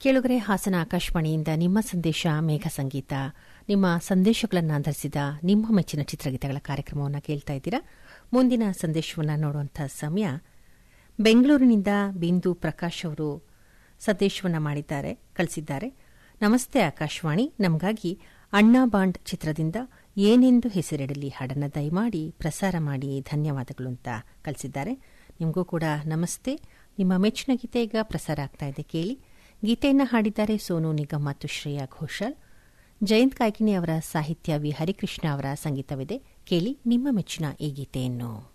ಕೇಳುಗರೆ ಹಾಸನ ಆಕಾಶವಾಣಿಯಿಂದ ನಿಮ್ಮ ಸಂದೇಶ ಮೇಘ ಸಂಗೀತ ನಿಮ್ಮ ಸಂದೇಶಗಳನ್ನು ಆಧರಿಸಿದ ನಿಮ್ಮ ಮೆಚ್ಚಿನ ಚಿತ್ರಗೀತೆಗಳ ಕಾರ್ಯಕ್ರಮವನ್ನು ಕೇಳ್ತಾ ಇದ್ದೀರಾ ಮುಂದಿನ ಸಂದೇಶವನ್ನು ನೋಡುವಂತಹ ಸಮಯ ಬೆಂಗಳೂರಿನಿಂದ ಬಿಂದು ಪ್ರಕಾಶ್ ಅವರು ಸಂದೇಶವನ್ನು ಮಾಡಿದ್ದಾರೆ ಕಳಿಸಿದ್ದಾರೆ ನಮಸ್ತೆ ಆಕಾಶವಾಣಿ ನಮಗಾಗಿ ಅಣ್ಣಾ ಬಾಂಡ್ ಚಿತ್ರದಿಂದ ಏನೆಂದು ಹೆಸರಿಡಲಿ ಹಾಡನ್ನು ದಯಮಾಡಿ ಪ್ರಸಾರ ಮಾಡಿ ಧನ್ಯವಾದಗಳು ಅಂತ ಕಳಿಸಿದ್ದಾರೆ ನಿಮಗೂ ಕೂಡ ನಮಸ್ತೆ ನಿಮ್ಮ ಮೆಚ್ಚಿನ ಗೀತೆ ಈಗ ಪ್ರಸಾರ ಆಗ್ತಾ ಇದೆ ಕೇಳಿ ಗೀತೆಯನ್ನು ಹಾಡಿದ್ದಾರೆ ಸೋನು ನಿಗಮ್ ಮತ್ತು ಶ್ರೇಯಾ ಘೋಷಾಲ್ ಜಯಂತ್ ಕಾಯ್ಕಿಣಿ ಅವರ ಸಾಹಿತ್ಯ ವಿ ಹರಿಕೃಷ್ಣ ಅವರ ಸಂಗೀತವಿದೆ ಕೇಳಿ ನಿಮ್ಮ ಮೆಚ್ಚಿನ ಈ ಗೀತೆಯನ್ನು